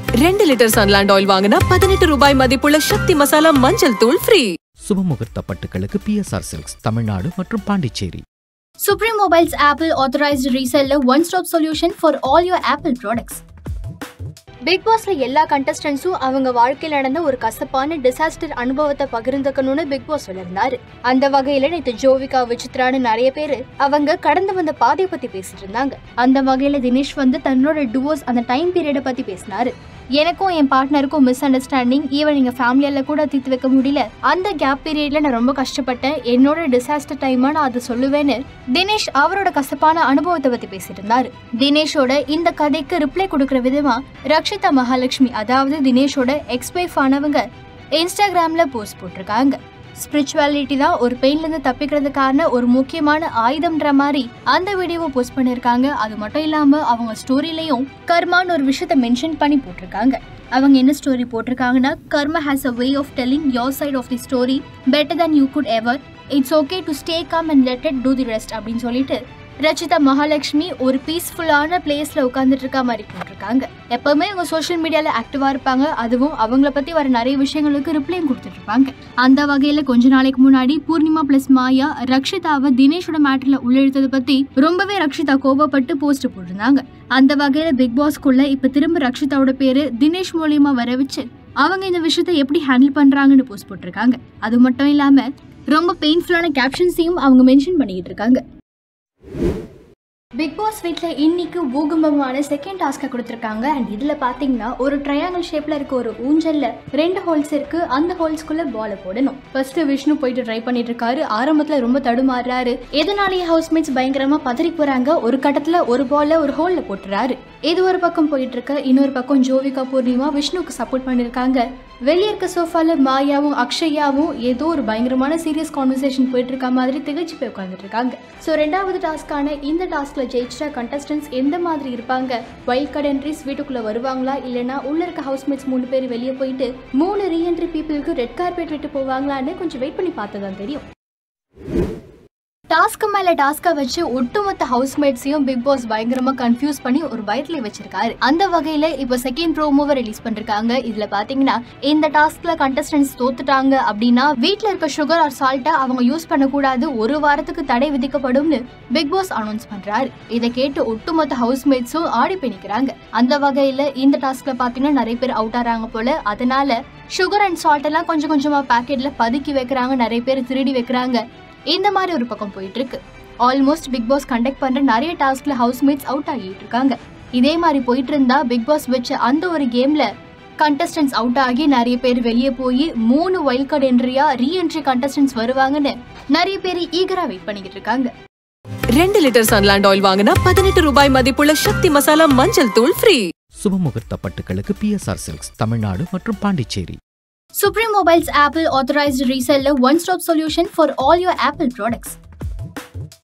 ரெண்டு litre Sunland oil வாங்கினா பதினெட்டு ரூபாய் மதிப்புள்ள சக்தி மசாலா மஞ்சள் தூள் ஃப்ரீ சுபமுகூர்த்த பட்டுகளுக்கு பிஎஸ்ஆர் சில்க்ஸ் தமிழ்நாடு மற்றும் Pondicherry Supreme Mobile's Apple authorized reseller one stop solution for all your Apple products. Bigg பாஸ்ல எல்லா கண்டஸ்டன்ஸும் அவங்க வாழ்க்கையில் நடந்த ஒரு கசப்பான டிசாஸ்டர் அனுபவத்தை பகிர்ந்துக்கணும்னு பிக் பாஸ் சொல்லியிருந்தாரு அந்த வகையில நேற்று ஜோவிகா விசித்ரான்னு நிறைய பேர் அவங்க கடந்து வந்த பாதையை பத்தி பேசிட்டு இருந்தாங்க அந்த வகையில தினேஷ் வந்து தன்னோட டுவோஸ் அந்த டைம் பீரியடை பத்தி பேசினாரு எனக்கும் என் பார்ட்னருக்கும் மிஸ் அண்டர்ஸ்டாண்டிங் ஈவன் எங்க ஃபேமிலியால கூட தீர்த்து வைக்க முடியல அந்த கேப் பீரியட்ல நான் ரொம்ப கஷ்டப்பட்டேன் என்னோட டிசாஸ்டர் டைமா நான் அதை சொல்லுவேன்னு தினேஷ் அவரோட கசப்பான அனுபவத்தை பத்தி பேசிட்டு இருந்தாரு தினேஷோட இந்த கதைக்கு ரிப்ளை கொடுக்கிற விதமா ரக்ஷிதா மகாலட்சுமி அதாவது தினேஷோட எக்ஸ் ஒய்ஃப் ஆனவங்க இன்ஸ்டாகிராம்ல போஸ்ட் போட்டிருக்காங்க ஸ்பிரிச்சுவாலிட்டி தான் ஒரு பெயின்ல இருந்து தப்பிக்கிறதுக்கான ஒரு முக்கியமான ஆயுதம்ன்ற மாதிரி அந்த வீடியோவை போஸ்ட் பண்ணிருக்காங்க அது மட்டும் இல்லாம அவங்க ஸ்டோரிலையும் கர்மான்னு ஒரு விஷயத்த மென்ஷன் பண்ணி போட்டிருக்காங்க அவங்க என்ன ஸ்டோரி போட்டிருக்காங்கன்னா karma has a way of telling your side of the story better than you could ever it's okay to stay calm and let it do the rest அப்படின்னு சொல்லிட்டு ரச்சிதா மகாலட்சுமி ஒரு பீஸ்ஃபுல்லான பிளேஸ்ல உட்காந்துட்டு இருக்க மாதிரி போட்டிருக்காங்க எப்பவுமே அவங்க சோஷியல் மீடியால ஆக்டிவா இருப்பாங்க அதுவும் அவங்கள பத்தி வர நிறைய விஷயங்களுக்கு ரிப்ளையும் கொடுத்துட்டு இருப்பாங்க அந்த வகையில கொஞ்ச நாளைக்கு முன்னாடி பூர்ணிமா பிளஸ் மாயா ரக்ஷிதாவை தினேஷோட மேட்டர்ல உள்ளெழுத்ததை பத்தி ரொம்பவே ரக்ஷிதா கோபப்பட்டு போஸ்ட் போட்டிருந்தாங்க அந்த வகையில பிக் பாஸ்க்குள்ள இப்ப திரும்ப ரக்ஷிதாவோட பேரு தினேஷ் மூலியமா வர வச்சு அவங்க இந்த விஷயத்தை எப்படி ஹேண்டில் பண்றாங்கன்னு போஸ்ட் போட்டிருக்காங்க அது மட்டும் இல்லாம ரொம்ப பெயின்ஃபுல்லான கேப்ஷன்ஸையும் அவங்க மென்ஷன் பண்ணிக்கிட்டு இருக்காங்க பிக் பாஸ் வீட்டில் இன்னைக்கு பூகம்பமான செகண்ட் டாஸ்க்கை கொடுத்துருக்காங்க அண்ட் இதில் பார்த்தீங்கன்னா ஒரு ட்ரையாங்கிள் ஷேப்பில் இருக்க ஒரு ஊஞ்சலில் ரெண்டு ஹோல்ஸ் இருக்கு அந்த ஹோல்ஸ்குள்ளே பாலை போடணும் ஃபர்ஸ்ட் விஷ்ணு போயிட்டு ட்ரை பண்ணிட்டு இருக்காரு ஆரம்பத்தில் ரொம்ப தடுமாறுறாரு எதனாலேயே ஹவுஸ்மேட்ஸ் பயங்கரமாக பதறி போகிறாங்க ஒரு கட்டத்தில் ஒரு பாலை ஒரு ஹோலில் போட்டுறாரு இது ஒரு பக்கம் போயிட்டு இருக்க இன்னொரு பக்கம் ஜோவிகா பூர்ணிமா விஷ்ணுக்கு சப்போர்ட் பண்ணியிருக்காங்க வெளியே இருக்க சோஃபால மாயாவும் அக்ஷயாவும் ஏதோ ஒரு பயங்கரமான சீரியஸ் கான்வர்சேஷன் போயிட்டு இருக்க மாதிரி திகச்சு போய் உட்காந்துட்டு இருக்காங்க ஸோ ரெண்டாவது டாஸ்க்கான இந்த டாஸ்க்ல ஜெயிச்சிட்ட கண்டஸ்டன்ஸ் எந்த மாதிரி இருப்பாங்க வைல்ட் கார்டு என்ட்ரிஸ் வீட்டுக்குள்ள வருவாங்களா இல்லைனா உள்ள இருக்க ஹவுஸ்மேட்ஸ் மூணு பேர் வெளியே போயிட்டு மூணு ரீஎன்ட்ரி பீப்புளுக்கு ரெட் கார்பெட் விட்டு போவாங்களான்னு கொஞ்சம் வெயிட் பண்ணி பார்த்தா தான் தெரியும் டாஸ்க்கு மேல டாஸ்கா வச்சு ஒட்டுமொத்த ஹவுஸ்மேட்ஸையும் பிக் பாஸ் பயங்கரமா கன்ஃபியூஸ் பண்ணி ஒரு பயத்துல வச்சிருக்காரு அந்த வகையில இப்போ செகண்ட் ப்ரோமோவை ரிலீஸ் பண்ணிருக்காங்க இதுல பாத்தீங்கன்னா இந்த டாஸ்க்ல கண்டஸ்டன்ஸ் தோத்துட்டாங்க அப்படின்னா வீட்ல இருக்க சுகர் ஆர் சால்ட்டை அவங்க யூஸ் பண்ணக்கூடாது ஒரு வாரத்துக்கு தடை விதிக்கப்படும்னு பிக் பாஸ் அனௌன்ஸ் பண்றாரு இதை கேட்டு ஒட்டுமொத்த ஹவுஸ்மேட்ஸும் ஆடி போய் நிக்கிறாங்க அந்த வகையில இந்த டாஸ்க்ல பாத்தீங்கன்னா நிறைய பேர் அவுட் ஆறாங்க போல அதனால சுகர் அண்ட் சால்ட் எல்லாம் கொஞ்சம் கொஞ்சமா பாக்கெட்ல பதுக்கி வைக்கிறாங்க நிறைய பேர் திருடி வைக்கிறாங்க இந்த மாதிரி ஒரு பக்கம் போயிட்டு இருக்கு ஆல்மோஸ்ட் பிக் பாஸ் கண்டக்ட் பண்ற நிறைய டாஸ்க்ல ஹவுஸ்மேட்ஸ் அவுட் ஆகிட்டு இருக்காங்க இதே மாதிரி போயிட்டு இருந்தா பிக் பாஸ் வச்ச அந்த ஒரு கேம்ல கண்டஸ்டன்ஸ் அவுட் ஆகி நிறைய பேர் வெளியே போய் மூணு வைல்ட் கார்டு என்ட்ரியா ரீஎன்ட்ரி கண்டஸ்டன்ஸ் வருவாங்கன்னு நிறைய பேர் ஈகரா வெயிட் பண்ணிக்கிட்டு இருக்காங்க ரெண்டு லிட்டர் சன்லாண்ட் ஆயில் வாங்கினா பதினெட்டு ரூபாய் மதிப்புள்ள சக்தி மசாலா மஞ்சள் தூள் ஃப்ரீ சுபமுகூர்த்த பட்டுகளுக்கு பிஎஸ்ஆர் சில்க்ஸ் தமிழ்நாடு மற்றும் Pondicherry Supreme Mobile's Apple authorized reseller one stop solution for all your Apple products.